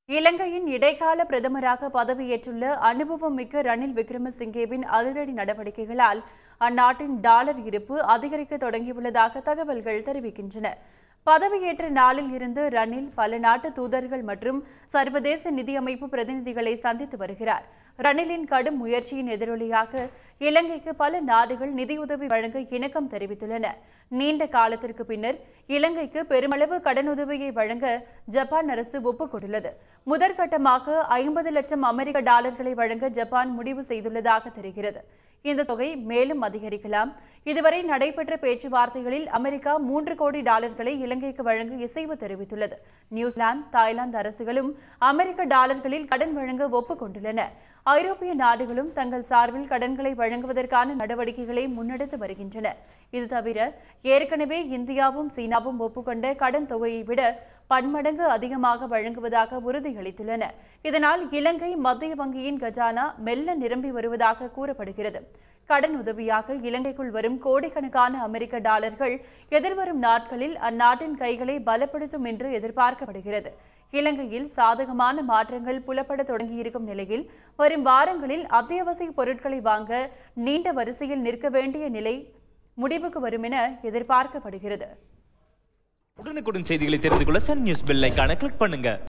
இலங்கையின் இடைக்கால பிரதமராக பதவியேற்றுள்ள அனுபவம் மிக்க ரணில் விக்ரமசிங்கேவின் அதிரடி நடவடிக்கைகளால் அந்நாட்டின் டாலர் இருப்பு அதிகரிக்க தொடங்கியுள்ளதாக தகவல்கள் தெரிவிக்கின்றன பதவியேற்ற நாளில் இருந்து ரணில் பல நாட்டு தூதர்கள் மற்றும் சர்வதேச நிதியமைப்பு பிரதிநிதிகளை சந்தித்து வருகிறார் ரணிலின் கடும் முயற்சியின் எதிரொலியாக இலங்கைக்கு பல நாடுகள் நிதியுதவி வழங்க இணக்கம் தெரிவித்துள்ளன நீண்ட காலத்திற்கு பின்னர் இலங்கைக்கு பெருமளவு கடனுதவியை வழங்க ஜப்பான் அரசு ஒப்புக்கொண்டுள்ளது முதற்கட்டமாக ஐம்பது லட்சம் அமெரிக்க டாலர்களை வழங்க ஜப்பான் முடிவு செய்துள்ளதாக தெரிகிறது இந்த தொகை மேலும் அதிகரிக்கலாம் இதுவரை நடைபெற்ற பேச்சுவார்த்தைகளில் அமெரிக்கா மூன்று கோடி டாலர்களை இலங்கைக்கு வழங்க இசைவு தெரிவித்துள்ளது நியூசிலாந்து தாய்லாந்து அரசுகளும் அமெரிக்க டாலர்களில் கடன் வழங்க ஒப்புக்கொண்டுள்ளன ஐரோப்பிய நாடுகளும் தங்கள் சார்பில் கடன்களை வழங்குவதற்கான நடவடிக்கைகளை முன்னெடுத்து வருகின்றன இது தவிர ஏற்கனவே இந்தியாவும் சீனாவும் ஒப்புக்கொண்ட கடன் தொகையை விட பன்மடங்கு அதிகமாக வழங்குவதாக உறுதியளித்துள்ளன இதனால் இலங்கை மத்திய வங்கியின் கஜானா மெல்ல நிரம்பி வருவதாக கூறப்படுகிறது கடன் உதவியாக இலங்கைக்குள் வரும் கோடிக்கணக்கான அமெரிக்க டாலர்கள் எதிர்வரும் நாட்களில் அந்நாட்டின் கைகளை பலப்படுத்தும் என்று எதிர்பார்க்கப்படுகிறது இலங்கையில் சாதகமான மாற்றங்கள் புலப்பட தொடங்கியிருக்கும் நிலையில் வரும் வாரங்களில் அத்தியாவசிய பொருட்களை வாங்க நீண்ட வரிசையில் நிற்க வேண்டிய நிலை முடிவுக்கு வரும் என எதிர்பார்க்கப்படுகிறது உடனுக்குடன் செய்திகளை தெரிந்து கொள்ள சன் நியூஸ் பெல் ஐகானை கிளிக் பண்ணுங்க